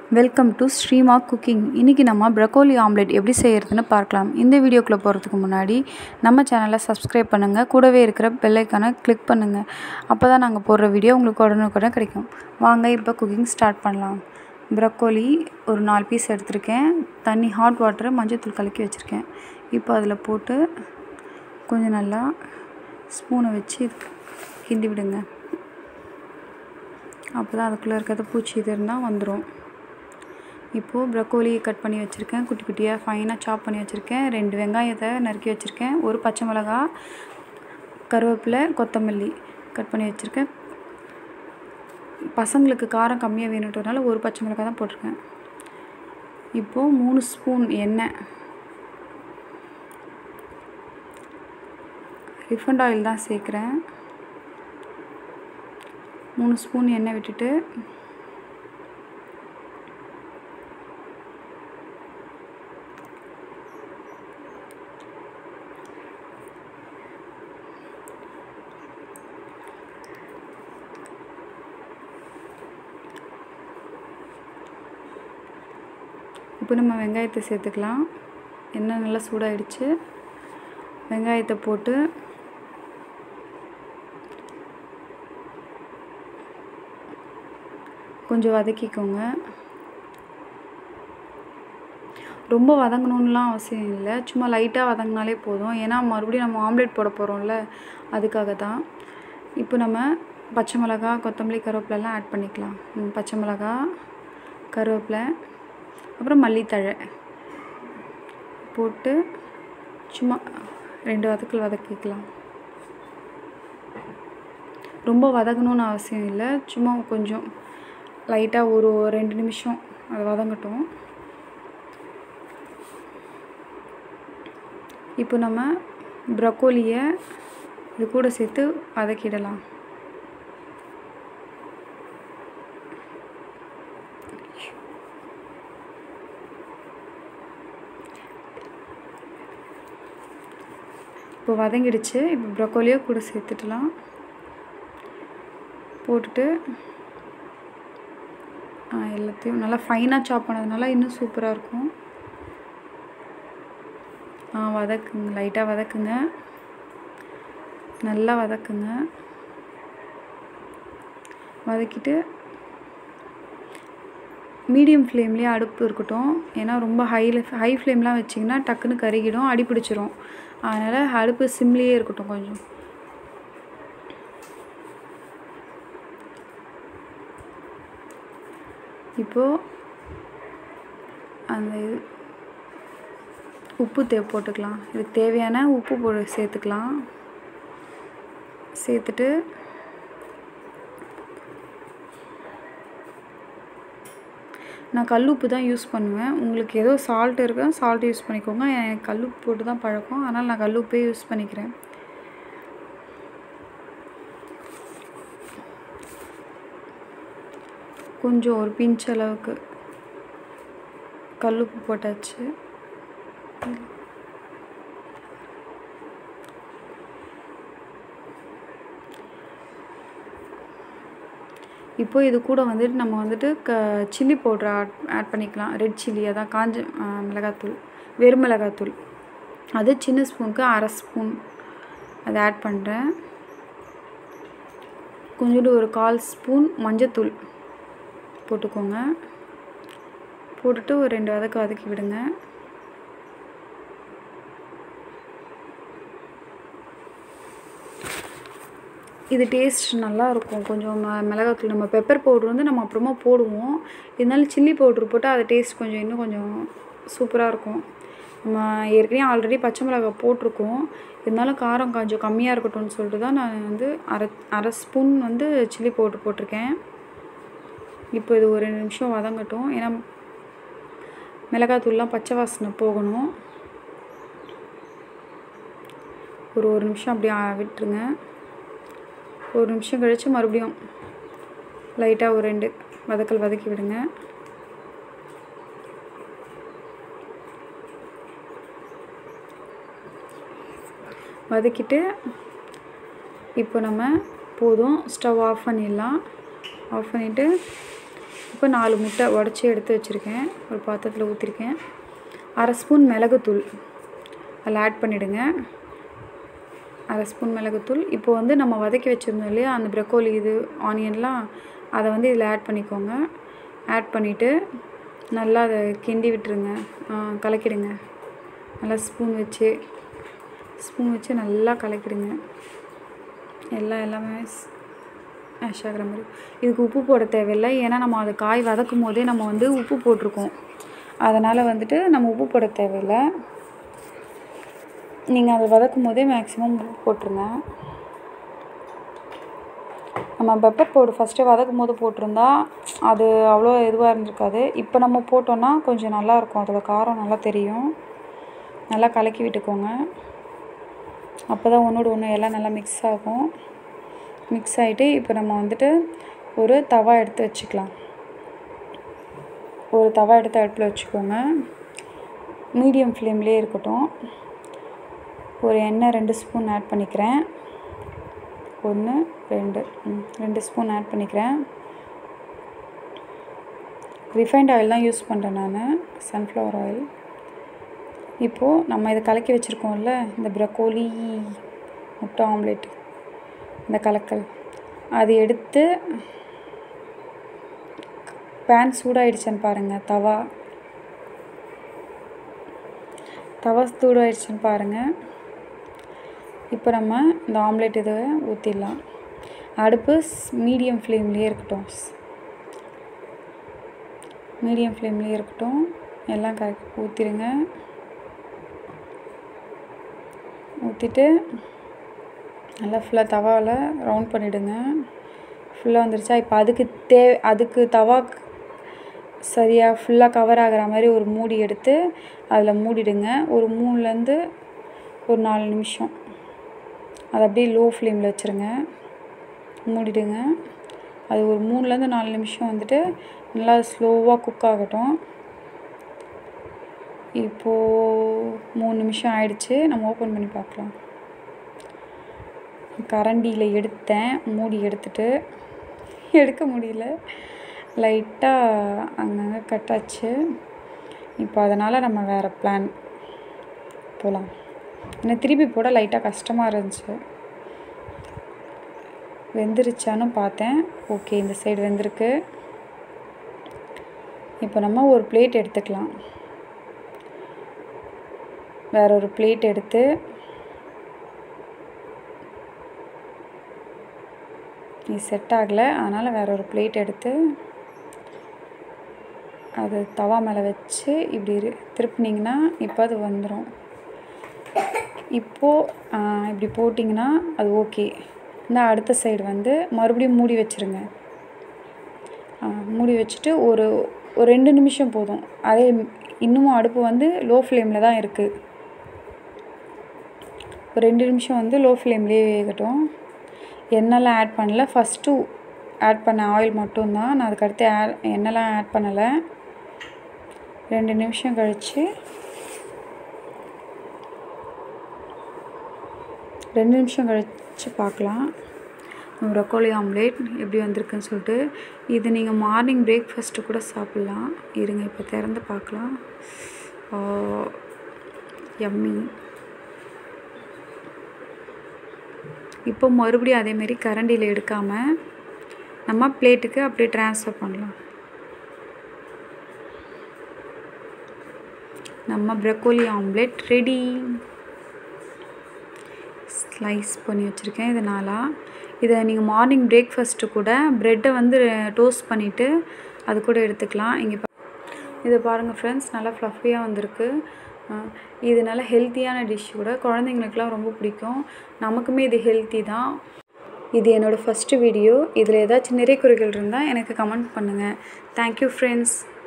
welcome to ஸ்ரீமா cooking இன்றைக்கி நம்ம broccoli omelette எப்படி செய்கிறதுன்னு பார்க்கலாம் இந்த வீடியோக்குள்ளே போகிறதுக்கு முன்னாடி நம்ம சேனலை சப்ஸ்கிரைப் பண்ணுங்கள் கூடவே இருக்கிற பெல்லைக்கானை கிளிக் பண்ணுங்கள் அப்போ தான் நாங்கள் போடுற வீடியோ உங்களுக்கு உடனுக்குடன் கிடைக்கும் வாங்க இப்போ குக்கிங் ஸ்டார்ட் பண்ணலாம் ப்ரக்கோலி ஒரு நாலு பீஸ் எடுத்திருக்கேன் தண்ணி ஹாட் வாட்டர் மஞ்சள்தூள் கலக்கி வச்சுருக்கேன் இப்போ அதில் போட்டு கொஞ்சம் நல்லா ஸ்பூனை வச்சு கிண்டி விடுங்க அப்போ தான் அதுக்குள்ளே இருக்கிறது பூச்சி இது இருந்தால் வந்துடும் இப்போது ப்ரக்கோலி கட் பண்ணி வச்சுருக்கேன் குட்டி குட்டியாக ஃபைனாக சாப் பண்ணி வச்சுருக்கேன் ரெண்டு வெங்காயத்தை நறுக்கி வச்சுருக்கேன் ஒரு பச்சை மிளகா கருவேப்பிலை கொத்தமல்லி கட் பண்ணி வச்சுருக்கேன் பசங்களுக்கு காரம் கம்மியாக வேணுன்றதுனால ஒரு பச்சை மிளகா தான் போட்டிருக்கேன் இப்போது மூணு ஸ்பூன் எண்ணெய் ரிஃபண்ட் ஆயில் தான் சேர்க்குறேன் மூணு ஸ்பூன் எண்ணெய் விட்டுட்டு இப்போ நம்ம வெங்காயத்தை சேர்த்துக்கலாம் எண்ணெய் நல்லா சூடாகிடுச்சு வெங்காயத்தை போட்டு கொஞ்சம் வதக்கிக்கோங்க ரொம்ப வதங்கணுன்னுலாம் அவசியம் இல்லை சும்மா லைட்டாக வதங்கினாலே போதும் ஏன்னா மறுபடியும் நம்ம ஆம்லேட் போட போகிறோம்ல அதுக்காக தான் இப்போ நம்ம பச்சை மிளகா கொத்தமல்லி கருவேப்பிலெல்லாம் ஆட் பண்ணிக்கலாம் பச்சை மிளகா கருவேப்பிலை அப்புறம் மல்லித்தழை போட்டு சும்மா ரெண்டு வதக்கல் வதக்கிக்கலாம் ரொம்ப வதங்கணும்னு அவசியம் இல்லை சும்மா கொஞ்சம் லைட்டாக ஒரு ரெண்டு நிமிஷம் அது வதங்கட்டும் இப்போ நம்ம ப்ரக்கோலியை இது கூட சேர்த்து வதக்கிடலாம் இப்போ வதங்கிடுச்சு இப்போ ப்ரக்கோலியை கூட சேர்த்துட்டலாம் போட்டுட்டு எல்லாத்தையும் நல்லா ஃபைனாக சாப் பண்ணதுனால இன்னும் சூப்பராக இருக்கும் வதக்குங்க லைட்டாக வதக்குங்க நல்லா வதக்குங்க வதக்கிட்டு மீடியம் ஃப்ளேம்லேயே அடுப்பு இருக்கட்டும் ஏன்னா ரொம்ப ஹையில் ஹை ஃப்ளேம்லாம் வச்சிங்கன்னா டக்குன்னு கருகிடும் அடி பிடிச்சிரும் அதனால் அடுப்பு சிம்லேயே இருக்கட்டும் கொஞ்சம் இப்போது அந்த இது உப்பு தே போட்டுக்கலாம் இதுக்கு தேவையான உப்பு போ சேர்த்துக்கலாம் சேர்த்துட்டு நான் கல் உப்பு தான் யூஸ் பண்ணுவேன் உங்களுக்கு ஏதோ சால்ட் இருக்கா சால்ட் யூஸ் பண்ணிக்கோங்க எனக்கு கல் உப்பு போட்டு தான் பழக்கம் அதனால் நான் கல் உப்பே யூஸ் பண்ணிக்கிறேன் கொஞ்சம் ஒரு பிஞ்ச் அளவுக்கு கல் உப்பு போட்டாச்சு இப்போ இது கூட வந்துட்டு நம்ம வந்துட்டு க சில்லி பவுட்ரு ஆட் ஆட் பண்ணிக்கலாம் ரெட் சில்லி அதான் காஞ்ச மிளகாத்தூள் வெறும் மிளகாத்தூள் அது சின்ன ஸ்பூனுக்கு அரை ஸ்பூன் அதை ஆட் பண்ணுறேன் கொஞ்சோண்டு ஒரு கால் ஸ்பூன் மஞ்சத்தூள் போட்டுக்கோங்க போட்டுட்டு ஒரு ரெண்டு வதக்க வதக்கி விடுங்க இது டேஸ்ட் நல்லா இருக்கும் கொஞ்சம் ம மிளகாத்தூள் நம்ம பெப்பர் பவுட்ரு வந்து நம்ம அப்புறமா போடுவோம் இருந்தாலும் சில்லி பவுட்ரு போட்டால் அது டேஸ்ட் கொஞ்சம் இன்னும் கொஞ்சம் சூப்பராக இருக்கும் நம்ம ஏற்கனவே ஆல்ரெடி பச்சை மிளகாய் போட்டிருக்கோம் இருந்தாலும் காரம் கொஞ்சம் கம்மியாக இருக்கட்டும்னு சொல்லிட்டு தான் நான் வந்து அரை அரை ஸ்பூன் வந்து சில்லி பவுட்ரு போட்டிருக்கேன் இப்போ இது ஒரு ரெண்டு நிமிஷம் வதங்கட்டும் ஏன்னா மிளகாத்தூள்லாம் பச்சை வாசனை போகணும் ஒரு ஒரு நிமிஷம் அப்படியே விட்டுருங்க ஒரு நிமிஷம் கழித்து மறுபடியும் லைட்டாக ஒரு ரெண்டு வதக்கல் வதக்கி விடுங்க வதக்கிட்டு இப்போ நம்ம போதும் ஸ்டவ் ஆஃப் பண்ணிடலாம் ஆஃப் பண்ணிவிட்டு இப்போ நாலு முட்டை உடச்சி எடுத்து வச்சுருக்கேன் ஒரு பாத்திரத்தில் ஊற்றிருக்கேன் அரை ஸ்பூன் மிளகுத்தூள் அதில் ஆட் பண்ணிவிடுங்க அரை ஸ்பூன் மிளகுத்தூள் இப்போ வந்து நம்ம வதக்கி வச்சுருந்தோம் இல்லையா அந்த ப்ரக்கோலி இது ஆனியன்லாம் அதை வந்து இதில் ஆட் பண்ணிக்கோங்க ஆட் பண்ணிவிட்டு நல்லா அதை கிண்டி விட்டுருங்க கலக்கிடுங்க நல்லா ஸ்பூன் வச்சு ஸ்பூன் வச்சு நல்லா கலக்கிடுங்க எல்லாம் எல்லாமே மேஷ் ஆகிற மாதிரி இதுக்கு உப்பு போட தேவையில்லை ஏன்னா நம்ம அதை காய் வதக்கும் போதே நம்ம வந்து உப்பு போட்டிருக்கோம் அதனால் வந்துட்டு நம்ம உப்பு போட தேவையில்லை நீங்கள் அதை வதக்கும் போதே மேக்ஸிமம் உப்பு போட்டுருங்க நம்ம பெப்பர் பவுடர் ஃபஸ்ட்டு வதக்கும் போது போட்டிருந்தா அது அவ்வளோ இதுவாக இருந்திருக்காது இப்போ நம்ம போட்டோன்னா கொஞ்சம் நல்லாயிருக்கும் அதோட காரம் நல்லா தெரியும் நல்லா கலக்கி விட்டுக்கோங்க அப்போ தான் ஒன்றோட ஒன்று எல்லாம் நல்லா மிக்ஸ் ஆகும் மிக்ஸ் ஆகிட்டு இப்போ நம்ம வந்துட்டு ஒரு தவா எடுத்து வச்சுக்கலாம் ஒரு தவா எடுத்து அடுப்பில் வச்சுக்கோங்க மீடியம் ஃப்ளேம்லேயே இருக்கட்டும் ஒரு எண்ணெய் ரெண்டு ஸ்பூன் ஆட் பண்ணிக்கிறேன் ஒன்று ரெண்டு ரெண்டு ஸ்பூன் ஆட் பண்ணிக்கிறேன் ரிஃபைண்ட் ஆயில் தான் யூஸ் பண்ணுறேன் நான் சன்ஃப்ளவர் ஆயில் இப்போது நம்ம இதை கலக்கி வச்சுருக்கோம்ல இந்த ப்ரக்கோலி முட்டை ஆம்லேட் இந்த கலக்கல் அது எடுத்து பேன் சூடாயிடுச்சான்னு பாருங்கள் தவா தவா சூடாயிடுச்சுன்னு பாருங்கள் இப்போ நம்ம இந்த ஆம்லேட் இதை ஊற்றிடலாம் அடுப்பு மீடியம் ஃப்ளேம்லேயே இருக்கட்டும் மீடியம் ஃப்ளேம்லேயே இருக்கட்டும் எல்லாம் கரெக்ட் ஊற்றிடுங்க ஊற்றிட்டு நல்லா ஃபுல்லாக தவாவில் ரவுண்ட் பண்ணிவிடுங்க ஃபுல்லாக வந்துருச்சா இப்போ அதுக்கு தே அதுக்கு தவா சரியாக ஃபுல்லாக கவர் ஆகிற மாதிரி ஒரு மூடி எடுத்து அதில் மூடிடுங்க ஒரு மூணுலேருந்து ஒரு நாலு நிமிஷம் அதை அப்படியே லோ ஃப்ளேமில் வச்சுருங்க மூடிடுங்க அது ஒரு மூணுலேருந்து நாலு நிமிஷம் வந்துட்டு நல்லா ஸ்லோவாக குக் ஆகட்டும் இப்போது மூணு நிமிஷம் ஆயிடுச்சு நம்ம ஓப்பன் பண்ணி பார்க்கலாம் கரண்டியில் எடுத்தேன் மூடி எடுத்துட்டு எடுக்க முடியல லைட்டாக அங்கங்கே கட்டாச்சு இப்போ அதனால் நம்ம வேறு பிளான் போகலாம் ஏன்னா திருப்பி போட லைட்டாக கஷ்டமாக இருந்துச்சு வெந்துருச்சான்னு பார்த்தேன் ஓகே இந்த சைடு வெந்திருக்கு இப்போ நம்ம ஒரு பிளேட் எடுத்துக்கலாம் வேற ஒரு பிளேட் எடுத்து இது செட் ஆகலை அதனால் வேற ஒரு பிளேட் எடுத்து அது தவா மேலே வச்சு இப்படி இரு- திருப்புனீங்கன்னா இப்போ அது வந்துடும் இப்போது இப்படி போட்டிங்கன்னா அது ஓகே இந்த அடுத்த சைடு வந்து மறுபடியும் மூடி வச்சுருங்க மூடி வச்சுட்டு ஒரு ஒரு ரெண்டு நிமிஷம் போதும் அதே இன்னமும் அடுப்பு வந்து லோ ஃப்ளேமில் தான் இருக்குது ஒரு ரெண்டு நிமிஷம் வந்து லோ ஃப்ளேம்லேயே வேகட்டும் எண்ணெய்லாம் ஆட் பண்ணல ஃபஸ்ட்டு ஆட் பண்ண ஆயில் மட்டும்தான் நான் அதுக்கடுத்து ஆட் எண்ணெய்லாம் ஆட் பண்ணலை ரெண்டு நிமிஷம் கழித்து ரெண்டு நிமிஷம் கழித்து பார்க்கலாம் ப்ரொக்கோலி ஆம்லேட் எப்படி வந்திருக்குன்னு சொல்லிட்டு இது நீங்கள் மார்னிங் பிரேக்ஃபாஸ்ட்டு கூட சாப்பிட்லாம் இருங்க இப்போ திறந்து பார்க்கலாம் யம்மி இப்போ மறுபடியும் அதேமாரி கரண்டியில் எடுக்காமல் நம்ம பிளேட்டுக்கு அப்படியே ட்ரான்ஸ்ஃபர் பண்ணலாம் நம்ம ப்ரக்கோலி ஆம்லேட் ரெடி ஸ்லைஸ் பண்ணி வச்சுருக்கேன் இது நாளாக இதை நீங்கள் மார்னிங் பிரேக்ஃபாஸ்ட்டு கூட ப்ரெட்டை வந்து டோஸ்ட் பண்ணிவிட்டு அது கூட எடுத்துக்கலாம் இங்கே பா இதை பாருங்கள் ஃப்ரெண்ட்ஸ் நல்லா ஃப்ளஃபியாக வந்திருக்கு அஹ் இது நல்ல ஹெல்த்தியான டிஷ் கூட குழந்தைங்களுக்குலாம் ரொம்ப பிடிக்கும் நமக்குமே இது ஹெல்த்தி தான் இது என்னோடய ஃபஸ்ட்டு வீடியோ இதில் ஏதாச்சும் நிறை குறைகள் இருந்தால் எனக்கு கமெண்ட் பண்ணுங்கள் தேங்க்யூ ஃப்ரெண்ட்ஸ்